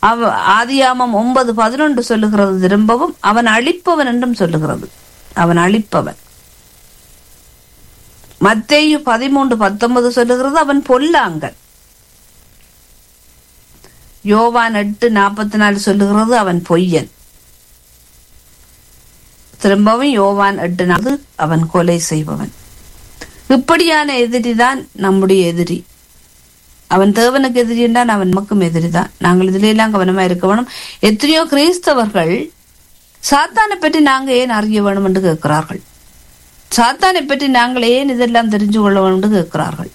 அவ ஆதியாமம் ஒன்பது பதினொன்று சொல்லுகிறது திரும்பவும் அவன் அழிப்பவன் என்றும் சொல்லுகிறது அவன் அழிப்பவன் மத்தேயு பதிமூன்று பத்தொன்பது சொல்லுகிறது அவன் பொல்லாங்கன் யோவான் எட்டு நாற்பத்தி நாலு சொல்லுகிறது அவன் பொய்யன் திரும்பவும் யோவான் எட்டு நாலு அவன் கொலை செய்பவன் இப்படியான எதிரி தான் நம்முடைய எதிரி அவன் தேவனுக்கு எதிரி என்றால் அவன் நமக்கும் எதிரி தான் நாங்கள் இதுல எல்லாம் கவனமா இருக்க வேணும் எத்தனையோ கிறிஸ்தவர்கள் சாத்தானை பற்றி நாங்க ஏன் அறிய வேணும் என்று கேட்கிறார்கள் சாத்தானை பற்றி நாங்கள் ஏன் இதெல்லாம் தெரிஞ்சு கொள்ள வேண்டும் என்று கேட்கிறார்கள்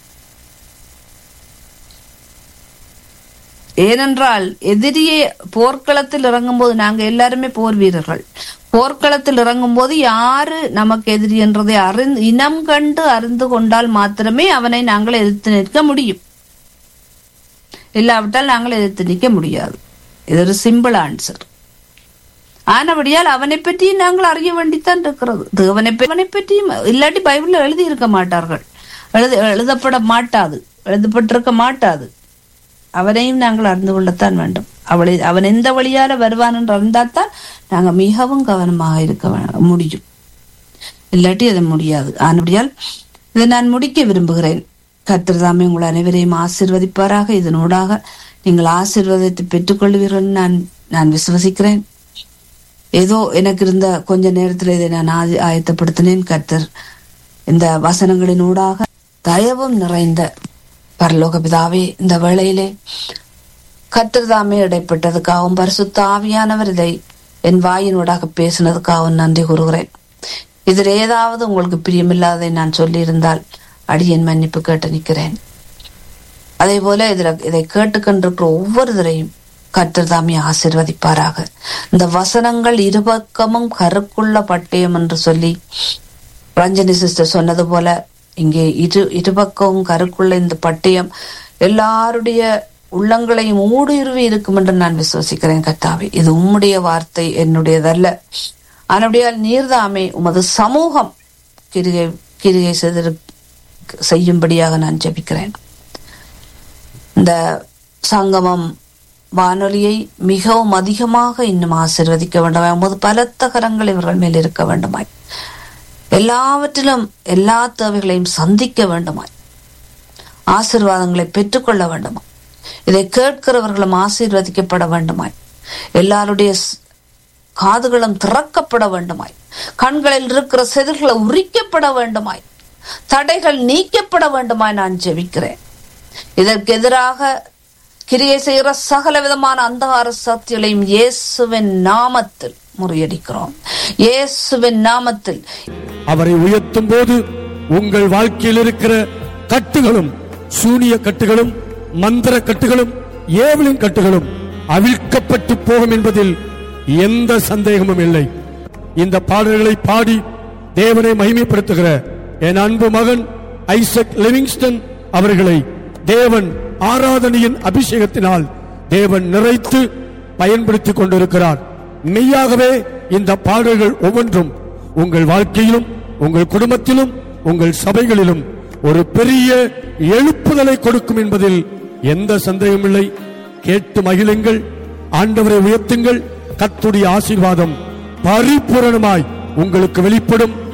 ஏனென்றால் எதிரியே போர்க்களத்தில் இறங்கும் போது நாங்க எல்லாருமே போர் வீரர்கள் போர்க்களத்தில் இறங்கும் போது யாரு நமக்கு எதிரி என்றதை அறிந்து இனம் கண்டு அறிந்து கொண்டால் மாத்திரமே அவனை நாங்கள் எதிர்த்து நிற்க முடியும் இல்லாவிட்டால் நாங்கள் எதிர்த்து நிற்க முடியாது இது ஒரு சிம்பிள் ஆன்சர் ஆனபடியால் அவனை பற்றியும் நாங்கள் அறிய வேண்டித்தான் இருக்கிறது தேவனை பற்றி- அவனை பற்றியும் இல்லாட்டி பைபிள்ல எழுதி இருக்க மாட்டார்கள் எழுத எழுதப்பட மாட்டாது எழுதப்பட்டிருக்க மாட்டாது அவனையும் நாங்கள் அறிந்து கொள்ளத்தான் வேண்டும் அவளை அவன் எந்த வழியால வருவான் என்று அறிந்தால்தான் நாங்க மிகவும் கவனமாக இருக்க வே- முடியும் இல்லாட்டி அது முடியாது ஆனபடியால் இதை நான் முடிக்க விரும்புகிறேன் கர்த்தர் தாமே உங்கள் அனைவரையும் ஆசீர்வதிப்பாராக இதனூடாக நீங்கள் ஆசீர்வாதத்தை பெற்றுக்கொள்வீர்கள் நான் நான் விசுவசிக்கிறேன் ஏதோ எனக்கு இருந்த கொஞ்ச நேரத்தில் இதை நான் ஆதி- ஆயத்தப்படுத்தினேன் கர்த்தர் இந்த வசனங்களின் ஊடாக தயவும் நிறைந்த பரலோக பிதாவே இந்த வேளையிலே கர்த்தர் தாமே இடைப்பட்டதுக்காகவும் பரிசுத்த ஆவியானவர் இதை என் வாயினூடாக பேசினதுக்காகவும் நன்றி கூறுகிறேன் இதில் ஏதாவது உங்களுக்கு பிரியமில்லாததை நான் சொல்லியிருந்தால் அடியேன் மன்னிப்பு கேட்டு நிற்கிறேன் அதே போல இதுல இதை கேட்டுக்கொண்டிருக்கிற ஒவ்வொருவரையும் கர்த்தர் தாமே ஆசிர்வதிப்பாராக இந்த வசனங்கள் இருபக்கமும் கருக்குள்ள பட்டயம் என்று சொல்லி ரஞ்சனி சிஸ்டர் சொன்னது போல இங்கே இரு இருபக்கமும் கருக்குள்ள இந்த பட்டயம் எல்லாருடைய உள்ளங்களையும் ஊடுருவி இருக்கும் என்று நான் விசுவசிக்கிறேன் கர்த்தாவே இது உம்முடைய வார்த்தை என்னுடையதல்ல ஆனபடியால் நீர்தாமே உமது சமூகம் கிரிகை கிரிகை செய்திரு செய்யும்படியாக நான் ஜெபிக்கிறேன் இந்த சங்கமம் வானொலியை மிகவும் அதிகமாக இன்னும் ஆசிர்வதிக்க வேண்டுமாய் உமது பலத்த கரங்கள் இவர்கள் மேல் இருக்க வேண்டுமாய் எல்லாவற்றிலும் எல்லா தேவைகளையும் சந்திக்க வேண்டுமாய் ஆசீர்வாதங்களை பெற்றுக்கொள்ள வேண்டுமாய் இதை கேட்கிறவர்களும் ஆசீர்வதிக்கப்பட வேண்டுமாய் எல்லாருடைய ஸ்- காதுகளும் திறக்கப்பட வேண்டுமாய் கண்களில் இருக்கிற செதில்களை உரிக்கப்பட வேண்டுமாய் தடைகள் நீக்கப்பட வேண்டுமாய் நான் ஜெபிக்கிறேன் இதற்கு எதிராக கிரியை செய்கிற சகல விதமான அந்தகார சக்திகளையும் இயேசுவின் நாமத்தில் முறியடிக்கிறோம் இயேசுவின் நாமத்தில் அவரை உயர்த்தும் போது உங்கள் வாழ்க்கையில் இருக்கிற கட்டுகளும் சூனிய கட்டுகளும் மந்திர கட்டுகளும் ஏவலின் கட்டுகளும் அவிழ்க்கப்பட்டு போகும் என்பதில் எந்த சந்தேகமும் இல்லை இந்த பாடல்களை பாடி தேவனை மகிமைப்படுத்துகிற என் அன்பு மகன் ஐசக் லிவிங்ஸ்டன் அவர்களை தேவன் ஆராதனையின் அபிஷேகத்தினால் தேவன் நிறைத்து பயன்படுத்திக் கொண்டிருக்கிறார் மெய்யாகவே இந்த பாடல்கள் ஒவ்வொன்றும் உங்கள் வாழ்க்கையிலும் உங்கள் குடும்பத்திலும் உங்கள் சபைகளிலும் ஒரு பெரிய எழுப்புதலை கொடுக்கும் என்பதில் எந்த சந்தேகமில்லை கேட்டு மகிழுங்கள் ஆண்டவரை உயர்த்துங்கள் கத்துடைய ஆசீர்வாதம் பரிபூரணமாய் உங்களுக்கு வெளிப்படும்